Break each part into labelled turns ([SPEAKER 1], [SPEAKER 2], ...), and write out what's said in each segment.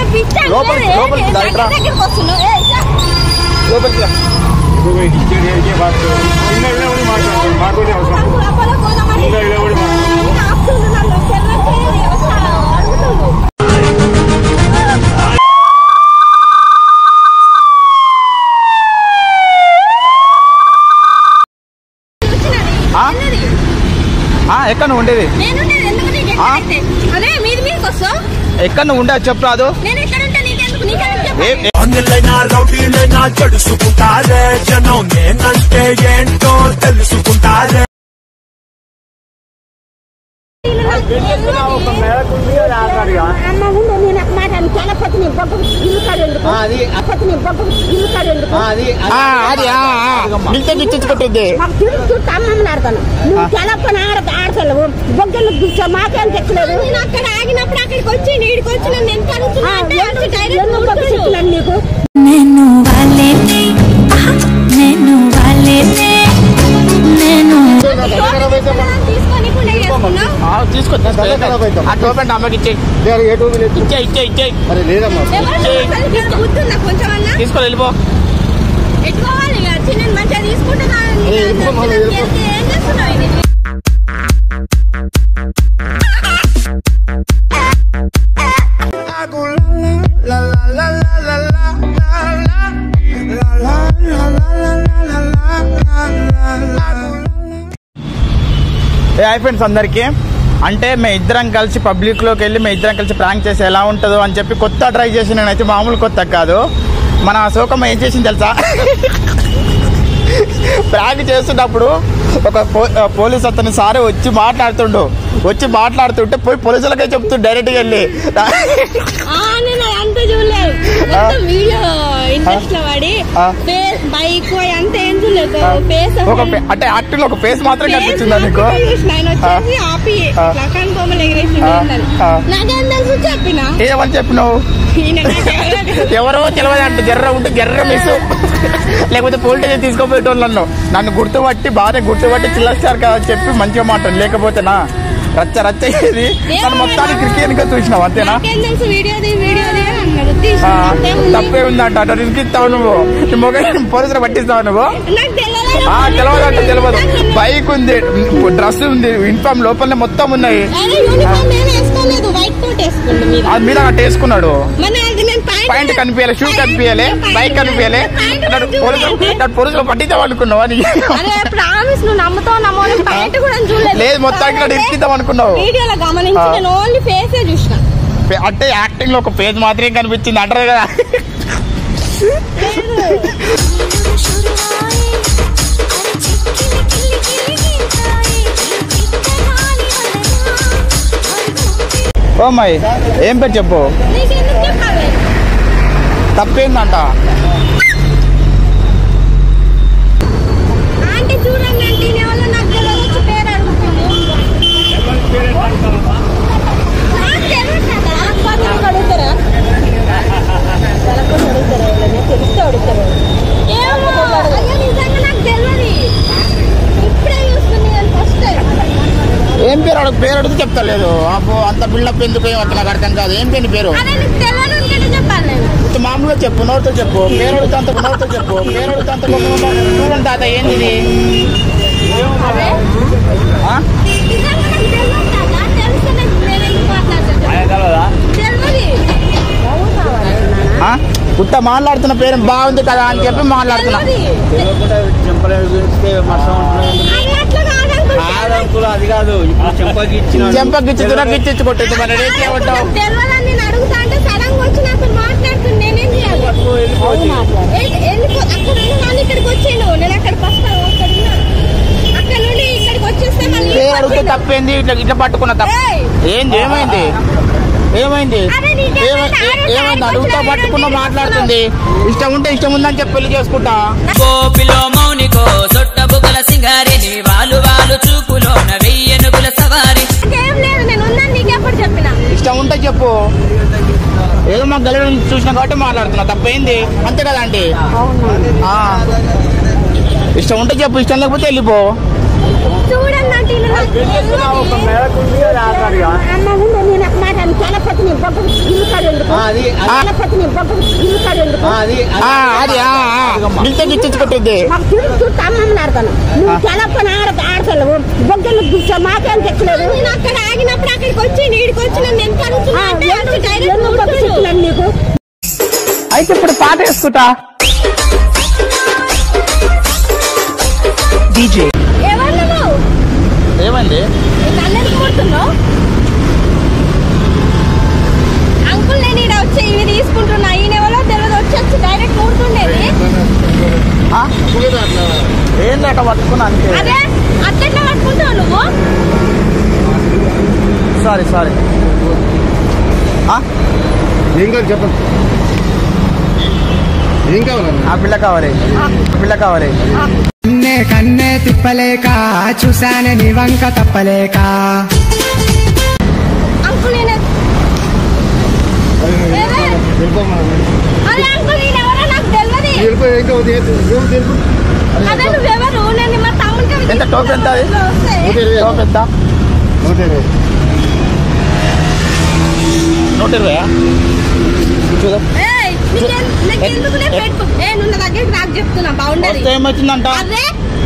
[SPEAKER 1] పిచ్చా
[SPEAKER 2] లోపలికి-
[SPEAKER 1] లేదు,
[SPEAKER 2] లోపలికి
[SPEAKER 1] ఏంటి?
[SPEAKER 2] దా, ఇట్రా.
[SPEAKER 1] దగ్గర దగ్గరికి వస్తున్నావు ఏ, ఇట్రా.
[SPEAKER 2] లోపలికి రా.
[SPEAKER 1] నాకు అపోలో పోదామని నేను ఆపుతుండు నన్ను చెల్లకి వస్తా అడుగుతుండు వచ్చినది.
[SPEAKER 2] ఆ?
[SPEAKER 1] ఎన్నది?
[SPEAKER 2] ఆ, ఎక్కడ నువ్వు ఉండేది
[SPEAKER 1] నేనుండేది ఎందుకు నీకు
[SPEAKER 2] ఆ?
[SPEAKER 1] ఎక్కడైతే? అదే మీది మీదకి వస్తావు
[SPEAKER 2] ఎక్కడ నువ్వు ఉండేది చెప్పు రాదు
[SPEAKER 1] నేను ఎక్కడ ఉంటే నీకెందుకు నీకెందుకు చెప్పు
[SPEAKER 2] ఏ- ఏ-
[SPEAKER 3] అందులైనా రౌడీలైనా జడుసుకుంటారే జనం నేనంటే ఏంటో తెలుసుకుంటారే
[SPEAKER 1] అమ్మ ఉండు నేను ఒక మాట అను. చలపతి నీ బొగ్గ ఇల్లు కాడు ఎందుకు
[SPEAKER 2] ఆ, అది
[SPEAKER 1] చలపతి నీ బొగ్గ ఇల్లు కాడు ఎందుకు
[SPEAKER 2] ఆ, అది ఆ, అది ఆ, ఆ. మిగతా గిచ్చుకుంటుంది
[SPEAKER 1] మాకు తిరిగి చుట్టూ అమ్మమ్మని ఆడతాను నువ్వు చలపని ఆడ ఆడతావు బొగ్గలు కూర్చో మాకేం తెచ్చలేదు నేను అక్కడ ఆగినప్పుడు అక్కడికి వచ్చి నీడికి వచ్చి నన్ను ఎంత అడుగుతున్నా నీకు
[SPEAKER 4] నేను వాళ్ళేనే ఆహా, నేను వాళ్ళేనే నేను
[SPEAKER 1] తీసుకొని కూడా చేసుకున్నావు
[SPEAKER 2] ఆ, తీసుకో తీసుకో. ఆ టోపెంట్ అమ్మకి ఇచ్చే ఇచ్చే ఇచ్చే ఇచ్చే
[SPEAKER 5] మరి లేదమ్మా
[SPEAKER 1] ఎవరు అసలు గుర్తుందా కొంచెం అన్నా
[SPEAKER 2] తీసుకొని వెళ్ళిపో
[SPEAKER 1] ఎట్టుకోవాలి ఇక చిన్న మంచిగా తీసుకుంటున్నా
[SPEAKER 5] ఏ, ఎందుకో మళ్ళీ ఎందుకో?
[SPEAKER 1] ఏం చేస్తున్నావు ఇది
[SPEAKER 2] ఏ హాయ్ ఫ్రెండ్స్ అందరికీ అంటే మేము ఇద్దరం కలిసి పబ్లిక్లోకి వెళ్ళి మేము ఇద్దరం కలిసి ప్రాంక్ చేసి ఎలా ఉంటుందో అని చెప్పి కొత్త ట్రై చేసి నేనైతే మామూలు కొత్త కాదు మన సోకమ్మ ఏం చేసింది తెలుసా ప్రాంక్ చేస్తున్నప్పుడు ఒక పో- పోలీస్ అతని సారే వచ్చి మాట్లాడుతుండు వచ్చి మాట్లాడుతుంటే పోయి పోలీసులకే చెప్తుండు డైరెక్ట్గా వెళ్ళి
[SPEAKER 1] ఆ, నేను అంత చూడలేదు మొత్తం వీడియో ఇంట్రెస్ట్ లో పడి
[SPEAKER 2] ఆ.
[SPEAKER 1] ఫేస్ బైక్ అంత ఏం చూడలేదు ఫేస్
[SPEAKER 2] ఒక ఫే- అంటే యాక్టింగ్ ఒక ఫేస్ మాత్రం కనిపించిందా నీకు
[SPEAKER 1] ఆయన వచ్చేసి ఆపి
[SPEAKER 2] ఆ.
[SPEAKER 1] లకాన్ కోమలు ఎగిరేసి
[SPEAKER 2] ఆ. ఆ.
[SPEAKER 1] నాకేం తెలుసు చెప్పిన
[SPEAKER 2] ఏమని చెప్పినావు
[SPEAKER 1] ఈయన నాకు ఎవరో తెలుసు.
[SPEAKER 2] ఎవరో తెలియదు అంటే జర్ర ఉంటే జర్ర మిస్ లేకపోతే పోలీస్ స్టేషన్ తీసుకోపోయేటోళ్ళు నన్ను నన్ను గుర్తుపట్టి బాగా గుర్తుపట్టి చిల్లర స్టార్ కాదని చెప్పి మంచిగా మాట లేకపోతే నా రచ్చ రచ్చ అయ్యేది నన్ను మొత్తానికి క్రికెట్ చూసినావు అంతేనా
[SPEAKER 1] నాకేం తెలుసు వీడియోది వీడియోది అని అన్నాడు
[SPEAKER 2] ఆ,
[SPEAKER 1] తీసిన అంతేముంది.
[SPEAKER 2] తప్పే ఉందంట అటు ఇరికిస్తావు నువ్వు నీ మొగ పోలీసులు పట్టిస్తావు నువ్వు
[SPEAKER 1] నాకు తెలియదు
[SPEAKER 2] ఆ తెలియదు అంటే తెలియదు బైక్ ఉంది డ్రెస్ ఉంది ఇన్ఫామ్ లోపలనే మొత్తం ఉన్నాయి
[SPEAKER 1] అదే యూనిఫామ్ ఏం వేసుకోలేదు వైట్ కోట్ వేసుకుండు మీరు
[SPEAKER 2] అది మీద అట్ట వేసుకున్నాడు
[SPEAKER 1] మన అది నేను ప్యాంట్
[SPEAKER 2] పాయింట్ కనిపించాలి షూ కనిపించాలి బైక్ కనిపించాలి పోలీసులు పోలీసులు పట్టిద్దాం అనుకున్నావు అని
[SPEAKER 1] అరే ప్రామిస్ నువ్వు నమ్ముతావు నమ్మో ప్యాంట్ కూడా చూడలేదు
[SPEAKER 2] లేదు మొత్తానికి నన్ను ఇరికిద్దాం అనుకున్నావు
[SPEAKER 1] వీడియోలో గమనించి
[SPEAKER 2] ఆ.
[SPEAKER 1] నేను ఓన్లీ ఫేసే చూసిన
[SPEAKER 2] పే- అంటే యాక్టింగ్ లో ఒక పేజ్ మాత్రమే కనిపించింది అంటారు కదా ఓ మై ఏం పేరు చెప్పు
[SPEAKER 1] నీకెందుకు చెప్పాలి
[SPEAKER 2] తప్పేందంట
[SPEAKER 1] ఆంటీ చూడండి ఆంటీ ఎవరో నాకు తెలియదు వచ్చి పేరు అడుగుతుంది నాకు తెలియదు కదా. వాళ్ళని అడుగుతారా వాళ్ళని అడుగుతారా ఎవరైనా? తెలిస్తే అడుగుతారా ఏమో అయ్యో నిజంగా నాకు తెలియదు ఇప్పుడే చూస్తుంది నేను ఫస్ట్ టైం
[SPEAKER 2] ఏం పేరు అడుగు పేరు అడుగు చెప్తలేదు అబ్బో అంత బిల్డప్ ఎందుకు ఏమంత నాకు అర్థం కాదు ఏం పేరు నీ పేరు
[SPEAKER 1] అదే నీకు తెలియదు అనుకుంటే చెప్పాలి నేను
[SPEAKER 2] కొంచెం మామూలుగా చెప్పు నోటితో చెప్పు పేరు అడుగుతా అంత నోటితో చెప్పు పేరు అడుగుతా అంత చూడండి తాత ఏంది ఇది
[SPEAKER 1] అదే
[SPEAKER 2] ఆ?
[SPEAKER 1] నిజంగా నాకు తెలియదు కదా. తెలిస్తే నేను నేను ఎందుకు మాట్లాడతాను తెలియదు
[SPEAKER 2] ఆ? ఉత్త మాట్లాడుతున్న పేరు బాగుంది కదా అని చెప్పి మాట్లాడుతున్నా
[SPEAKER 1] అన్నట్లు కాదనుకుంటా.
[SPEAKER 5] అది కాదు ఇప్పుడు చెంపకి ఇచ్చిన
[SPEAKER 2] చెంపకిచ్చి దురకిచ్చి కొట్టేది మరి రేట్ ఏమంటావు
[SPEAKER 1] నాకు తెలియదని నేను అడుగుతా అంటే సడన్ గా వచ్చి నాతో మాట్లాడుతుంది నేనేం చేయాలి ఏ- వెళ్ళిపో అక్కడ ఉన్న వాళ్ళు ఇక్కడికి వచ్చిండు నేను అక్కడికి వస్తాను అక్కడ ఉన్నా అక్కడ నుండి ఇక్కడికి వచ్చేస్తే మళ్ళీ
[SPEAKER 2] పేరు అడిగితే
[SPEAKER 1] వచ్చిండు.
[SPEAKER 2] తప్పేంది ఇట్లా ఇట్లా పట్టుకున్న తప్పు
[SPEAKER 1] ఏయ్!
[SPEAKER 2] ఏంది ఏమైంది ఏమైంది
[SPEAKER 1] అరే నీకేమైంది?
[SPEAKER 2] ఏమైంది
[SPEAKER 1] ఆడే
[SPEAKER 2] ఏమైంది
[SPEAKER 1] ఆడే
[SPEAKER 2] అడుగుతా
[SPEAKER 1] వచ్చి
[SPEAKER 2] పట్టుకున్న
[SPEAKER 1] ఆడే
[SPEAKER 2] మాట్లాడుతుంది ఇష్టం ఉంటే ఇష్టం ఉందని చెప్పి పెళ్లి చేసుకుంటా
[SPEAKER 6] కోపిలో మౌనికో సొట్ట బుగల సింగారిని వాలు వాలు చూపులోన వెయ్యనుగుల సవారి
[SPEAKER 1] నాకేం లేదు నేను ఉన్నాను నీకెప్పుడు చెప్పిన
[SPEAKER 2] ఇష్టం ఉంటే చెప్పు ఏదో మా గల్లి నుంచి చూసిన కాబట్టి మాట్లాడుతున్నా తప్పేంది అంతే కదా ఆంటీ ఆ. ఇష్టం ఉంటే చెప్పు ఇష్టం లేకపోతే వెళ్ళిపో
[SPEAKER 1] చూడండి అంటే ఈయన నాకు తెలియదు. అమ్మ ఉండు నేను ఒక మాట నేను తెలపతి నీ బొబ్బ ఇల్లు కాడెందుకు
[SPEAKER 5] ఆ, అది అది-
[SPEAKER 1] తెలపతి నీ బొబ్బ ఇల్లు కాడెందుకు
[SPEAKER 5] ఆ, అది
[SPEAKER 2] ఆ, అది ఆ, ఆ. నిత్య గిచ్చుకుంటుంది
[SPEAKER 1] మాకు తిరిగి చుట్టూ అమ్మమ్మని ఆడతాను నువ్వు తెలపని ఆడ ఆడతావు బొగ్గలు కూర్చో మాకేం తెచ్చలేదు
[SPEAKER 7] నేను అక్కడ ఆగినప్పుడు అక్కడికి వచ్చి నీడికి వచ్చి నన్ను ఎంత అడుగుతున్నా అంటే అసలు డైరెక్ట్
[SPEAKER 1] ఎన్నో బొగ్గ చెట్లు నీకు
[SPEAKER 2] అయితే ఇప్పుడు పాట వేసుకుంటా
[SPEAKER 7] ఎవరు నువ్వు
[SPEAKER 2] ఏమైంది
[SPEAKER 7] నన్ను కొడుతున్నావు అంకుల్ నేను ఇక్కడ వచ్చి ఇవి తీసుకుంటున్నా ఈయన ఎవరో తెలియదు వచ్చి వచ్చి డైరెక్ట్ కూడుతుండేది
[SPEAKER 2] ఆ? ఏంది అట్లా పట్టుకున్నా అంతే
[SPEAKER 7] అదే అట్లా పట్టుకుంటావు నువ్వు
[SPEAKER 2] సారీ సారీ
[SPEAKER 5] ఏం కావాలి చెప్పండి ఏం కావాలన్నా
[SPEAKER 2] ఆ పిల్ల కావాలి ఆ పిల్ల కావాలి
[SPEAKER 8] కన్నే కన్నే తిప్పలేక చూశానే నీ వంక తప్పలేక
[SPEAKER 7] అంకుల్ నేను ఏమే? అదే అంకుల్ నేను ఎవరో నాకు తెలియదు
[SPEAKER 5] వెళ్ళిపోయి ఏం కావాలి ఏం తెలుపు
[SPEAKER 7] అదే నువ్వెవరు నేను మా తమ్ముడికి అవి
[SPEAKER 2] ఎంత టోప్ ఎంత అది?
[SPEAKER 7] తీసుకున్నా. వస్తాయి.
[SPEAKER 5] నూట ఇరవై
[SPEAKER 2] టోప్ ఎంత
[SPEAKER 5] నూట ఇరవై
[SPEAKER 2] నూట ఇరవై చూద్దాం
[SPEAKER 7] ఏయ్, నీకెం- నీకెందుకు నేను పెట్టుకో ఏ నువ్వు నా దగ్గరికి నాకు చెప్తున్నా బాగుండదు
[SPEAKER 2] వస్తే ఏమొచ్చిందంట
[SPEAKER 7] అదే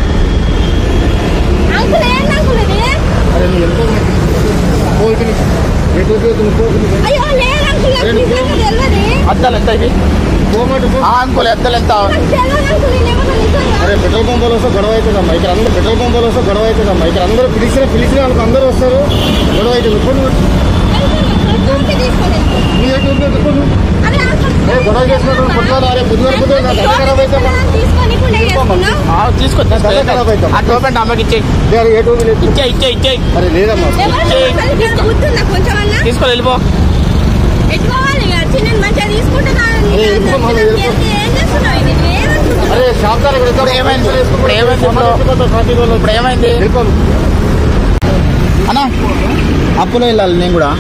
[SPEAKER 7] అంకుల్ ఏంటి అంకుల్ ఇది
[SPEAKER 5] అరే నువ్వు వెళ్ళిపో పోతుంది ఎటు పోతుంది పోతుంది
[SPEAKER 7] అయ్యో లేదు అంకుల్ నాకు నిజంగా తెలియదు
[SPEAKER 2] అద్దాలు ఎంత ఇది
[SPEAKER 5] పోమాట పో
[SPEAKER 2] ఆ అంకుల్ అద్దాలు ఎంత
[SPEAKER 7] నాకు తెలియదు అంకుల్ నేనేమన్నా నిజంగా
[SPEAKER 5] అరే పెట్రోల్ పంపులు వస్తే గొడవ అవుతుందమ్మా ఇక్కడ అందరూ పెట్రోల్ పంపులు వస్తే గొడవ అవుతుందమ్మా ఇక్కడ అందరూ పిలిచిన పిలిచిన వాళ్ళకి అందరూ వస్తారు గొడవ అవుతుంది ఫోన్
[SPEAKER 7] ఊరికే తీసుకోలేదు
[SPEAKER 5] నీ ఎటు ఉంది? ఎటు ఉంది?
[SPEAKER 7] అదే అంకుల్
[SPEAKER 5] ఏ గొడవ చేసినట్టు పొద్దున అరే పొద్దున పొద్దున నా దగ్గర ఖరాబ్ అయితే
[SPEAKER 7] తీసుకొని కూడా చేసుకున్నా
[SPEAKER 2] ఆ, తీసుకొచ్చి
[SPEAKER 5] అదే ఖరాబ్ అవుతాం.
[SPEAKER 2] ఆ టోప్ అంటే అమ్మకి ఇచ్చే
[SPEAKER 5] అరే ఎటు ఉంది? లేదు.
[SPEAKER 2] ఇచ్చే ఇచ్చే ఇచ్చే
[SPEAKER 5] అరే లేదమ్మా
[SPEAKER 7] ఎవరు అసలు నీకు గుర్తుందా కొంచెం అన్నా
[SPEAKER 2] తీసుకో వెళ్ళిపో
[SPEAKER 7] ఎట్టుకోవాలి ఇక వచ్చి నేను మంచిగా తీసుకుంటున్నా
[SPEAKER 5] అరే, వెళ్ళిపో, మళ్ళీ వెళ్ళిపో.
[SPEAKER 7] ఏం చేస్తున్నావు ఇది ఏమనుకుంటున్నావు
[SPEAKER 5] అరే షాప్ దగ్గర ఇక్కడ
[SPEAKER 2] ఇప్పుడు ఏమైంది? ఇప్పుడు ఏమైంది ఇప్పుడు?
[SPEAKER 5] ట్రాఫిక్ వాళ్ళు
[SPEAKER 2] ఇప్పుడు ఏమైంది
[SPEAKER 5] వెళ్ళిపో
[SPEAKER 2] అన్నా అప్పులో వెళ్ళాలి నేను కూడా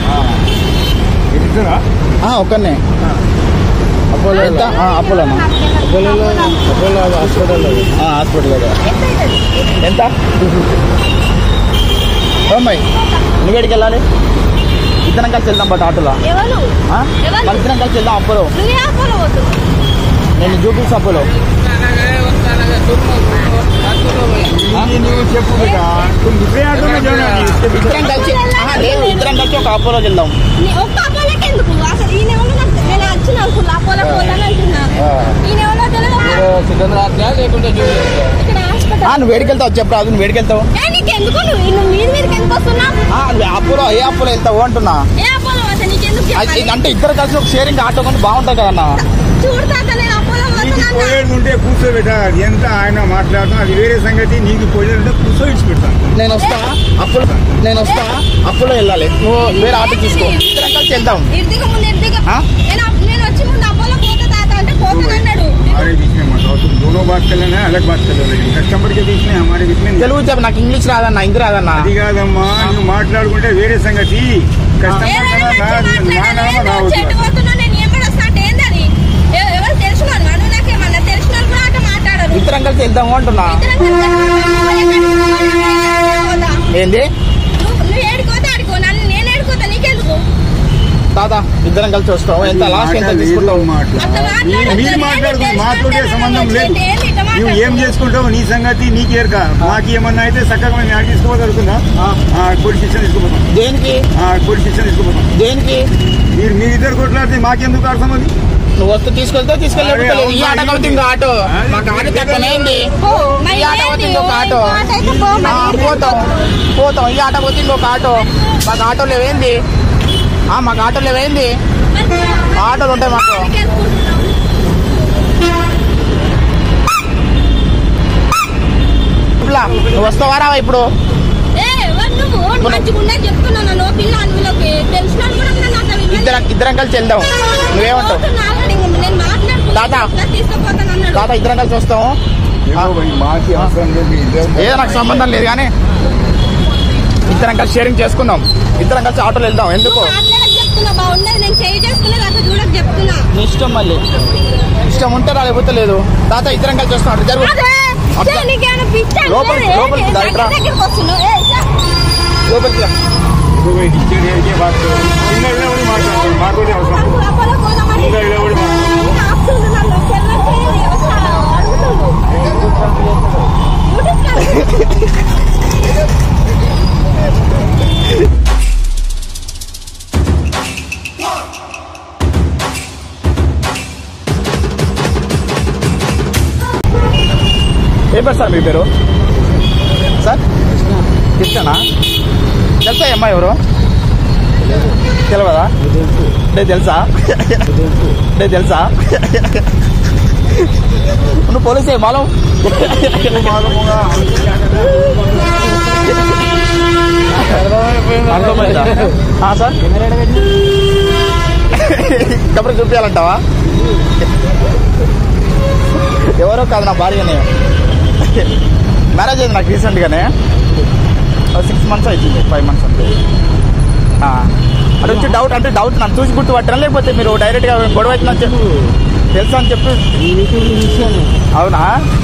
[SPEAKER 2] ఆ, ఒక్కనే అపోలో ఎంత ఆ, అపోలోనా
[SPEAKER 5] అపోలో అపోలో హాస్పిటల్
[SPEAKER 2] ఆ, హాస్పిటల్ దగ్గర ఎంత ఓమ్మాయి నువ్వు ఎక్కడికి వెళ్ళాలి ఇద్దరం కలిసి వెళ్దాం బట్ ఆటోలో
[SPEAKER 7] ఎవరు
[SPEAKER 2] ఆ?
[SPEAKER 7] ఎవరు?
[SPEAKER 2] మన ఇద్దరం కలిసి వెళ్దాం అపోలో
[SPEAKER 7] నువ్వు ఏ ఆపోలో పోతున్నావు
[SPEAKER 2] నేను చూపిస్తా అపోలో ఇద్దరం కలిసి ఆహా, లేదు ఇద్దరం కలిసి ఒక అపోలోకి వెళ్దాం
[SPEAKER 7] నీ ఒక్క అపోలోకి ఎందుకు అసలు ఈయన ఎవరో నాకు నేను వచ్చిన అనుకున్నా అపోలో పోతాను అంటున్నా ఈయన ఎవరో తెలియదు ఇక్కడ హాస్పిటల్
[SPEAKER 2] ఆ, నువ్వు వేడికి వెళ్తావు చెప్పు రాదు నువ్వు వేడికి వెళ్తావు
[SPEAKER 7] ఏ నీకెందుకు నువ్వు నువ్వు మీద మీదకి ఎందుకు వస్తున్నావు
[SPEAKER 2] ఆ, నువ్వు అపోలో ఏ అపోలో వెళ్తావు అంటున్నా
[SPEAKER 7] ఏ అపోలో పోతా నీకెందుకు
[SPEAKER 2] అది-
[SPEAKER 7] చెప్పాలి?
[SPEAKER 2] అంటే ఇద్దరు కలిసి ఒక షేరింగ్ ఆటో కొంటే బాగుంటుంది కదన్నా
[SPEAKER 7] చూడతాక నేను అపోలో పోతున్నా
[SPEAKER 9] పోయేది ఉంటే కూర్చోబెట్ట అది ఎంత ఆయన మాట్లాడతాం అది వేరే సంగతి నీకు పోయేది ఉంటే కూర్చో ఇచ్చిపెడతాను
[SPEAKER 2] నేను వస్తా అప్పులో నేను వస్తా అప్పులో వెళ్ళాలి నువ్వు వేరే ఆటో తీసుకో ఇద్దరం కలిసి వెళ్దాం
[SPEAKER 7] ఇర్దిగ ముందు ఇర్దిగ
[SPEAKER 2] ఆ?
[SPEAKER 7] నేను అప్- నేను వచ్చి ముందు అపోలో పోతా తాత అంటే పోతానన్నాడు
[SPEAKER 9] हमारे बीच में मत आओ तुम दोनों बात कर लेना अलग बात कर लेना कस्टमर के बीच में हमारे बीच में नहीं।
[SPEAKER 2] తెలుగు చెప్పు నాకు ఇంగ్లీష్ రాదన్నా హిందీ రాదన్నా
[SPEAKER 9] అది కాదమ్మా నువ్వు మాట్లాడుకుంటే వేరే సంగతి కస్టమర్
[SPEAKER 7] ఏదైనా
[SPEAKER 9] కదా
[SPEAKER 7] మంచిగా
[SPEAKER 9] నా- నా
[SPEAKER 7] మాట్లాడాలి.
[SPEAKER 9] నామ
[SPEAKER 7] నువ్వు చెట్టు
[SPEAKER 9] రావద్దు
[SPEAKER 7] పోతున్నా నేను ఎక్కడ వస్తా అంటే ఏంది అది ఎవ- ఎవరు తెలిసిన వాళ్ళు నువ్వు నాకేమన్నా తెలిసిన వాళ్ళు కూడా అట్లా మాట్లాడరు
[SPEAKER 2] ఇద్దరం కలిసి వెళ్దాము అంటున్నా
[SPEAKER 7] ఇద్దరం కలిసి పోతా.
[SPEAKER 2] ఏంది
[SPEAKER 7] నువ్వు నువ్వు ఏడుకోతే ఆడుకో నన్ను నేను ఏడుకోతా నీకెందుకు
[SPEAKER 2] తాత ఇద్దరం కలిసి వస్తాం ఎంత లాస్ట్ ఎంత తీసుకుంటావు
[SPEAKER 7] అట్లా మాట్లాడొద్దు.
[SPEAKER 9] మీరు మాట్లాడుకో
[SPEAKER 7] నేను
[SPEAKER 9] మాట్లాడే
[SPEAKER 7] తెలిసిన
[SPEAKER 9] సంబంధం
[SPEAKER 7] వాళ్ళు
[SPEAKER 9] లేదు
[SPEAKER 7] ఏంటి ఇట్లా
[SPEAKER 9] నువ్వు ఏం
[SPEAKER 7] మాట్లాడుతున్నావు?
[SPEAKER 9] చేసుకుంటావు నీ సంగతి నీకేరక మాకు ఏమన్నా అయితే చక్కగా మేము యాడ్ తీసుకోగలుగుతుందా పోలీస్ స్టేషన్ తీసుకుపోతాం
[SPEAKER 2] దేనికి
[SPEAKER 9] పోలీస్ స్టేషన్ తీసుకుపోతాం
[SPEAKER 2] దేనికి
[SPEAKER 9] మీరు మీరిద్దరు కొట్లాడితే మాకెందుకు అర్థం అది
[SPEAKER 2] నువ్వు వస్తే తీసుకెళ్తే తీసుకెళ్ళలేదు ఈ ఆటో కాబట్టి ఇంకో ఆటో మాకు ఆటో తక్కువనేంది
[SPEAKER 7] పో. మరి
[SPEAKER 2] ఈ ఆటో పోతే
[SPEAKER 7] ఏంది?
[SPEAKER 2] ఇంకొక
[SPEAKER 7] ఓ,
[SPEAKER 2] ఆటో
[SPEAKER 7] ఇంకో ఆటో అయితే పో
[SPEAKER 2] ఆ,
[SPEAKER 7] మరి.
[SPEAKER 2] పోతాం పోతాం ఈ ఆటో పోతే ఇంకొక ఆటో మాకు ఆటోలు ఏమైంది ఆ, మాకు ఆటోలు ఏమైంది
[SPEAKER 7] మరి
[SPEAKER 2] ఆటోలు ఉంటాయి మాకు
[SPEAKER 7] నీకెందుకుంటున్నావు?
[SPEAKER 2] ఇట్లా, నువ్వు వస్తావా రావా ఇప్పుడు
[SPEAKER 7] ఏ, ఎవరు నువ్వు మంచిగా ఉన్నది చెప్తున్నాను నువ్వు పిల్ల అనులోకి తెలిసిన వాళ్ళు కూడా ఉన్నారు నాకు అవి
[SPEAKER 2] ఇద్దరం ఇద్దరం కలిసి వెళ్దాం నువ్వేమంటావు
[SPEAKER 7] పోతున్నా already. నేను
[SPEAKER 2] తాత.
[SPEAKER 7] మాట్లాడుతున్నా తీసుకుపోతాను అన్నాడు
[SPEAKER 2] తాత ఇద్దరం కలిసి వస్తాము
[SPEAKER 9] మాకి అవసరం లేదు మీ ఇద్దరు
[SPEAKER 2] ఏదో నాకు సంబంధం లేదు కానీ ఇద్దరం కలిసి షేరింగ్ చేసుకుందాం ఇద్దరం కలిసి ఆటోలో వెళ్దాం ఎందుకు
[SPEAKER 7] నువ్వు మాట్లాడక చెప్తున్నా బాగున్నది నేను చేయి చేసుకునేది అట్లా చూడక చెప్తున్నా
[SPEAKER 2] నీ ఇష్టం మళ్ళీ ఇష్టం ఉంటే రా లేకపోతే లేదు తాత ఇద్దరం కలిసి వస్తాం అటు జరుగు
[SPEAKER 7] అదే
[SPEAKER 2] అట్లా.
[SPEAKER 7] చే, నీకేమైనా పిచ్చా?
[SPEAKER 2] లోపలికి-
[SPEAKER 7] ఏ,
[SPEAKER 2] లోపలికి
[SPEAKER 7] ఏ,
[SPEAKER 2] దా, ఇట్రా.
[SPEAKER 7] దగ్గరికి వస్తున్నావు ఏ, చే.
[SPEAKER 2] లోపలికి రా
[SPEAKER 9] నువ్వు ఇచ్చేది ఏరికే బాత్ ఇంకా ఇలా కూడా మాట్లాడతాడు మాట్లాడే అవసరం
[SPEAKER 1] నాకు అపోలో పోదామని
[SPEAKER 9] ఇంకా ఇలా కూడా మాట్లాడతాడు
[SPEAKER 1] ఇంకా ఆపుతుండు నన్ను సెల్లం చేయండి వస్తా అడుగుతుండు యూట్యూబ్ ఛానల్
[SPEAKER 2] ఏ పేరు సార్ మీ పేరు సార్ కృష్ణనా తెలుసా ఈ అమ్మాయి ఎవరు తెలియదా అంటే తెలుసా అంటే తెలుసా నువ్వు పోలీసే మాలం అర్థమైందా ఆ, సార్ కబర్ చూపించాలంటావా ఎవరో కాదు నా భార్యనే మ్యారేజ్ అయింది నాకు రీసెంట్గానే సిక్స్ మంత్స్ అవుతుంది ఫైవ్ మంత్స్ అంతే ఆ, అది వచ్చి డౌట్ అంటే డౌట్ నన్ను చూసి గుర్తుపట్టరా లేకపోతే మీరు డైరెక్ట్గా గొడవ అవుతుందని చెప్పి తెలుసా అని చెప్పి అవునా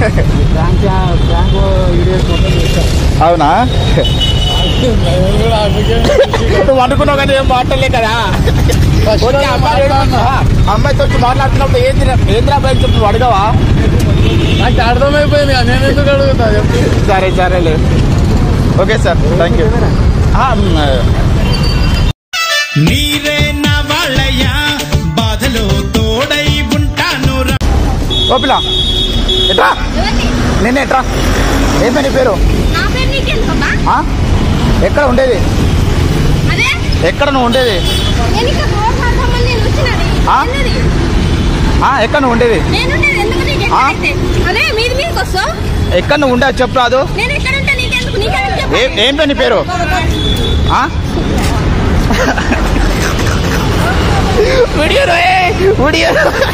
[SPEAKER 2] అవునా నువ్వు అనుకున్నావు కానీ ఏం మాట్లాడలే కదా వచ్చి ఆ అమ్మాయి ఏడుస్తున్నా? ఆ అమ్మాయితో వచ్చి మాట్లాడుతున్నప్పుడు ఏంది ఏంద్రా అబ్బాయి చెప్పి నువ్వు అడగవా
[SPEAKER 5] నాకు అర్థమైపోయింది నేను ఎందుకు అడుగుతా చెప్పు
[SPEAKER 2] సరే సరేలే ఓకే సార్ థ్యాంక్ యూ
[SPEAKER 3] నీరే నా వాళ్ళయ్యా బాధలో తోడై ఉంటాను రా
[SPEAKER 2] ఓపిల ఎట్రా నిన్న ఎట్రా ఏమి నీ పేరు
[SPEAKER 1] నా పేరు నీకెందుకబ్బా
[SPEAKER 2] ఆ? ఎక్కడ ఉండేది
[SPEAKER 1] అదే
[SPEAKER 2] ఎక్కడ నువ్వు ఉండేది
[SPEAKER 1] నేను ఇక్కడ రోడ్ మాట్లాడమని నేను వచ్చినది
[SPEAKER 2] ఆ?
[SPEAKER 1] ఎన్నది?
[SPEAKER 2] ఆ, ఎక్కడ నువ్వు ఉండేది
[SPEAKER 1] నేనుండేది ఎందుకు నీకు
[SPEAKER 2] ఆ?
[SPEAKER 1] ఎక్కడైతే అదే మీది మీదకి వస్తావు
[SPEAKER 2] ఎక్కడ నువ్వు ఉండేది చెప్పు రాదు
[SPEAKER 1] నేను ఎక్కడ ఉంటే నీకెందుకు నీకెందుకు చెప్పు
[SPEAKER 2] ఏ- ఏం పేరు నీ పేరు ఆ? వీడియో రోయ్, వీడియో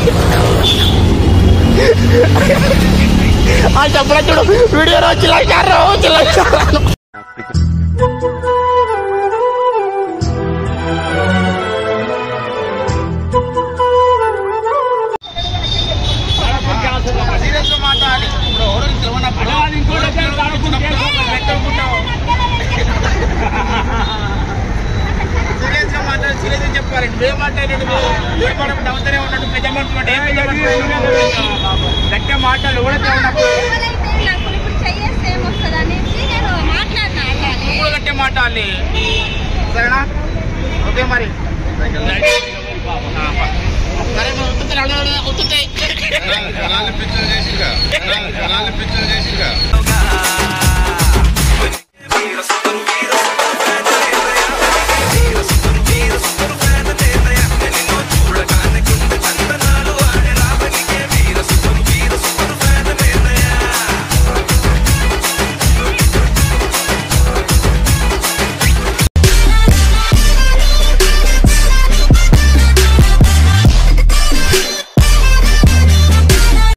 [SPEAKER 2] ఆ చెప్పరా చూడు వీడియో రో చిల్లచారు చిల్లచారు మాట్లాడి ఇప్పుడు ఎవరు తెలియనప్పుడు సీరియస్ గా మాట్లాడి సీరియస్ గా చెప్పారు నువ్వేం మాట్లాడాడు మనం నవ్వుతూనే ఉన్నాడు పెద్ద మనుషులు అంటే ఏం పెద్ద మనుషులు గట్టిగా మాట్లాడు కూడా తెలియనప్పుడు
[SPEAKER 1] ఎవరైతే నాకు ఇప్పుడు చెయ్యేస్తే ఏమొస్తుంది అనేసి నేను మాట్లాడినా అలానే.
[SPEAKER 2] కూడా గట్టిగా మాట్లాడాలి సరేనా ఓకే మరి సరే మరి ఉత్తుతే ఉత్తుతే
[SPEAKER 3] పిచ్చలు చేసింగా పిచ్చలు చేసింగా